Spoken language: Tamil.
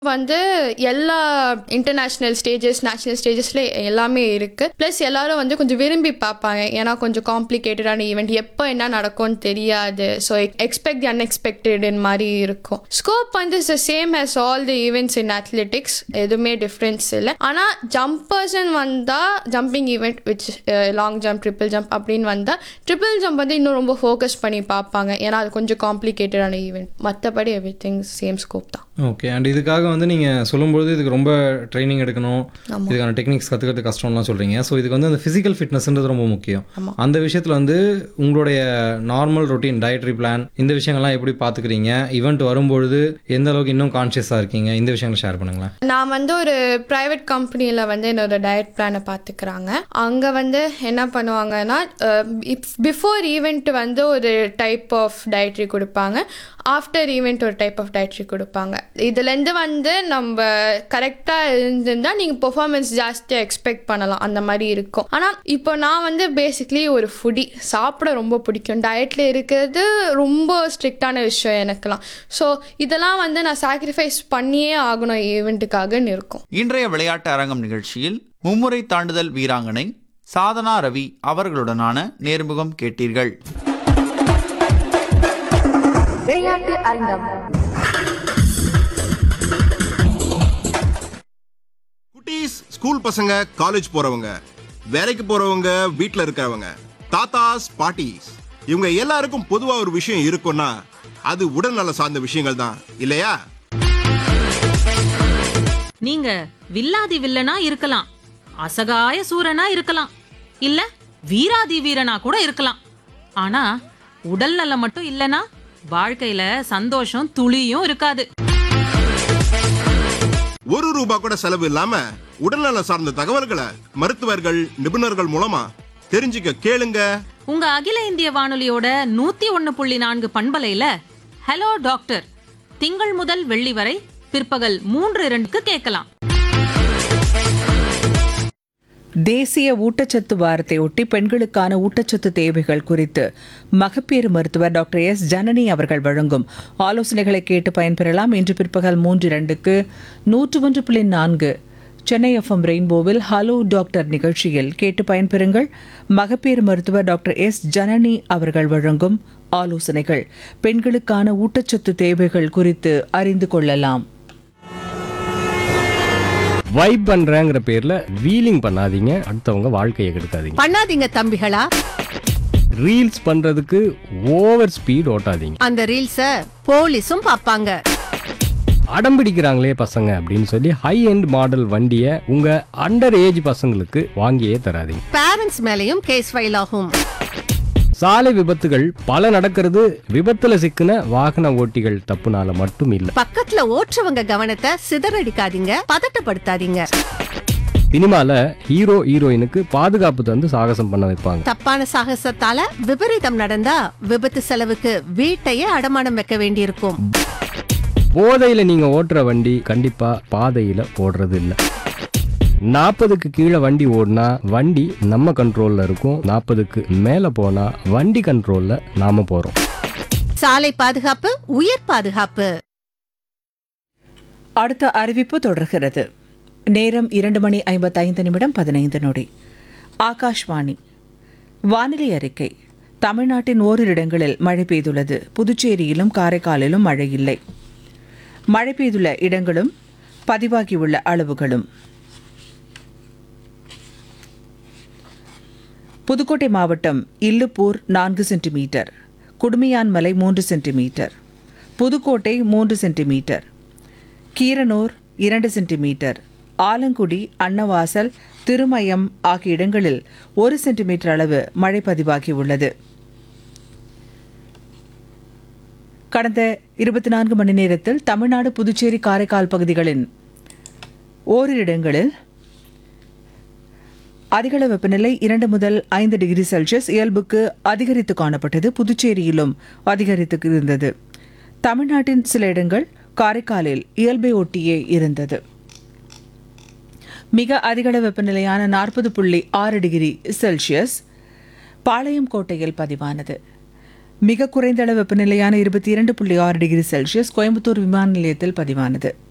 வந்து எல்லா இன்டர்நேஷ்னல் ஸ்டேஜஸ் நேஷனல் ஸ்டேஜஸ்ல எல்லாமே இருக்கு ப்ளஸ் எல்லாரும் வந்து கொஞ்சம் விரும்பி பார்ப்பாங்க ஏன்னா கொஞ்சம் காம்ப்ளிகேட்டடான ஈவெண்ட் எப்போ என்ன நடக்கும்னு தெரியாது ஸோ எக்ஸ்பெக்ட் தி அன்எக்ஸ்பெக்டட் மாதிரி இருக்கும் ஸ்கோப் வந்து is same has all the events in athletics எதுவுமே டிஃப்ரென்ஸ் இல்லை ஆனால் ஜம்பர்ஸ்ன்னு வந்தால் jumping event which long jump triple jump அப்படின்னு வந்தால் ட்ரிபிள் ஜம்ப் வந்து இன்னும் ரொம்ப ஃபோக்கஸ் பண்ணி பார்ப்பாங்க ஏன்னா அது கொஞ்சம் காம்ப்ளிகேட்டடான ஈவெண்ட் மற்றபடி எவ்ரி திங் சேம் ஸ்கோப் தான் ஓகே அண்ட் இதுக்காக வந்து நீங்கள் சொல்லும்போது இதுக்கு ரொம்ப ட்ரைனிங் எடுக்கணும் இதுக்கான டெக்னிக்ஸ் கற்றுக்கிறது கஷ்டம்லாம் சொல்கிறீங்க ஸோ இதுக்கு வந்து அந்த ஃபிசிக்கல் ஃபிட்னஸ்ன்றது ரொம்ப முக்கியம் அந்த விஷயத்தில் வந்து உங்களுடைய நார்மல் ரொட்டீன் டயட்ரி பிளான் இந்த விஷயங்கள்லாம் எப்படி பார்த்துக்கிறீங்க ஈவெண்ட் வரும்பொழுது எந்த அளவுக்கு இன்னும் கான்ஷியஸாக இருக்கீங்க இந்த விஷயங்களை ஷேர் பண்ணுங்களேன் நான் வந்து ஒரு ப்ரைவேட் கம்பெனியில் வந்து என்னோட டயட் பிளானை பார்த்துக்கிறாங்க அங்கே வந்து என்ன பண்ணுவாங்கன்னா பிஃபோர் ஈவெண்ட் வந்து ஒரு டைப் ஆஃப் டயட்ரி கொடுப்பாங்க ஆஃப்டர் ஈவெண்ட் ஒரு டைப் ஆஃப் டயட்ரி கொடுப்பாங்க இதுலேருந்து வந்து நம்ம கரெக்டாக இருந்திருந்தால் நீங்கள் பெர்ஃபார்மன்ஸ் ஜாஸ்தியாக எக்ஸ்பெக்ட் பண்ணலாம் அந்த மாதிரி இருக்கும் ஆனால் இப்போ நான் வந்து பேசிக்லி ஒரு ஃபுடி சாப்பிட ரொம்ப பிடிக்கும் டயட்டில் இருக்கிறது ரொம்ப ஸ்ட்ரிக்டான விஷயம் எனக்குலாம் ஸோ இதெல்லாம் வந்து நான் சாக்ரிஃபைஸ் பண்ணியே ஆகணும் ஈவெண்ட்டுக்காகன்னு இருக்கும் இன்றைய விளையாட்டு அரங்கம் நிகழ்ச்சியில் மும்முறை தாண்டுதல் வீராங்கனை சாதனா ரவி அவர்களுடனான நேர்முகம் கேட்டீர்கள் விளையாட்டு அரங்கம் குட்டீஸ் ஸ்கூல் பசங்க காலேஜ் போறவங்க வேலைக்கு போறவங்க வீட்ல இருக்கிறவங்க தாத்தாஸ் பாட்டிஸ் இவங்க எல்லாருக்கும் பொதுவா ஒரு விஷயம் இருக்கும்னா அது உடல்நல சார்ந்த விஷயங்கள் தான் இல்லையா நீங்க வில்லாதி வில்லனா இருக்கலாம் அசகாய சூரனா இருக்கலாம் இல்ல வீராதி வீரனா கூட இருக்கலாம் ஆனா உடல் நலம் மட்டும் இல்லனா வாழ்க்கையில சந்தோஷம் துளியும் இருக்காது ஒரு ரூபா கூட செலவு இல்லாம உடல்நல சார்ந்த தகவல்களை மருத்துவர்கள் நிபுணர்கள் மூலமா தெரிஞ்சுக்க கேளுங்க உங்க அகில இந்திய வானொலியோட நூத்தி ஒன்னு புள்ளி நான்கு பண்பலையில ஹலோ டாக்டர் திங்கள் முதல் வெள்ளி வரை பிற்பகல் மூன்று இரண்டுக்கு கேட்கலாம் தேசிய ஊட்டச்சத்து வாரத்தை ஒட்டி பெண்களுக்கான ஊட்டச்சத்து தேவைகள் குறித்து மகப்பேறு மருத்துவர் டாக்டர் எஸ் ஜனனி அவர்கள் வழங்கும் ஆலோசனைகளை கேட்டு பயன்பெறலாம் இன்று பிற்பகல் மூன்று இரண்டுக்கு நூற்று ஒன்று புள்ளி நான்கு சென்னை எஃப்எம் ரெயின்போவில் ஹலோ டாக்டர் நிகழ்ச்சியில் கேட்டு பயன்பெறுங்கள் மகப்பேறு மருத்துவர் டாக்டர் எஸ் ஜனனி அவர்கள் வழங்கும் ஆலோசனைகள் பெண்களுக்கான ஊட்டச்சத்து தேவைகள் குறித்து அறிந்து கொள்ளலாம் வைப் பண்றேங்கிற பேர்ல வீலிங் பண்ணாதீங்க அடுத்தவங்க வாழ்க்கையை கெடுக்காதீங்க பண்ணாதீங்க தம்பிகளா ரீல்ஸ் பண்றதுக்கு ஓவர் ஸ்பீட் ஓட்டாதீங்க அந்த ரீல்ஸ போலீஸும் பாப்பாங்க அடம் பிடிக்கிறாங்களே பசங்க அப்படின்னு சொல்லி ஹை எண்ட் மாடல் வண்டியை உங்க அண்டர் ஏஜ் பசங்களுக்கு வாங்கியே தராதீங்க பேரண்ட்ஸ் மேலயும் கேஸ் ஃபைல் ஆகும் சாலை விபத்துகள் பல நடக்கிறது விபத்துல சிக்கின வாகன ஓட்டிகள் தப்புனால மட்டும் இல்ல பக்கத்துல ஓட்டுறவங்க கவனத்தை சிதறடிக்காதீங்க பதட்டப்படுத்தாதீங்க சினிமால ஹீரோ ஹீரோயினுக்கு பாதுகாப்பு தந்து சாகசம் பண்ண வைப்பாங்க தப்பான சாகசத்தால விபரீதம் நடந்தா விபத்து செலவுக்கு வீட்டையே அடமானம் வைக்க வேண்டியிருக்கும் போதையில நீங்க ஓட்டுற வண்டி கண்டிப்பா பாதையில ஓடுறது இல்ல நாற்பதுக்கு கீழே வண்டி ஓடினா வண்டி நம்ம கண்ட்ரோல்ல இருக்கும் நாற்பதுக்கு மேல போனா வண்டி கண்ட்ரோல்ல நாம போறோம் சாலை பாதுகாப்பு உயிர் பாதுகாப்பு அடுத்த அறிவிப்பு தொடர்கிறது நேரம் இரண்டு மணி ஐம்பத்தைந்து நிமிடம் பதினைந்து நொடி ஆகாஷ்வாணி வானிலை அறிக்கை தமிழ்நாட்டின் ஓரிரு இடங்களில் மழை பெய்துள்ளது புதுச்சேரியிலும் காரைக்காலிலும் மழை இல்லை மழை பெய்துள்ள இடங்களும் பதிவாகியுள்ள அளவுகளும் புதுக்கோட்டை மாவட்டம் இல்லுப்பூர் நான்கு சென்டிமீட்டர் குடுமியான்மலை மூன்று சென்டிமீட்டர் புதுக்கோட்டை மூன்று சென்டிமீட்டர் கீரனூர் இரண்டு சென்டிமீட்டர் ஆலங்குடி அன்னவாசல் திருமயம் ஆகிய இடங்களில் ஒரு சென்டிமீட்டர் அளவு மழை பதிவாகியுள்ளது கடந்த இருபத்தி நான்கு மணி நேரத்தில் தமிழ்நாடு புதுச்சேரி காரைக்கால் பகுதிகளின் ஓரிரு இடங்களில் அதிகள வெப்பநிலை இரண்டு முதல் ஐந்து டிகிரி செல்சியஸ் இயல்புக்கு அதிகரித்து காணப்பட்டது புதுச்சேரியிலும் அதிகரித்து இருந்தது தமிழ்நாட்டின் சில இடங்கள் காரைக்காலில் இயல்பை ஒட்டியே இருந்தது மிக அதிகள வெப்பநிலையான நாற்பது புள்ளி ஆறு டிகிரி செல்சியஸ் பாளையம் கோட்டையில் பதிவானது மிக குறைந்த அளவு வெப்பநிலையான இருபத்தி இரண்டு புள்ளி ஆறு டிகிரி செல்சியஸ் கோயம்புத்தூர் விமான நிலையத்தில் பதிவானது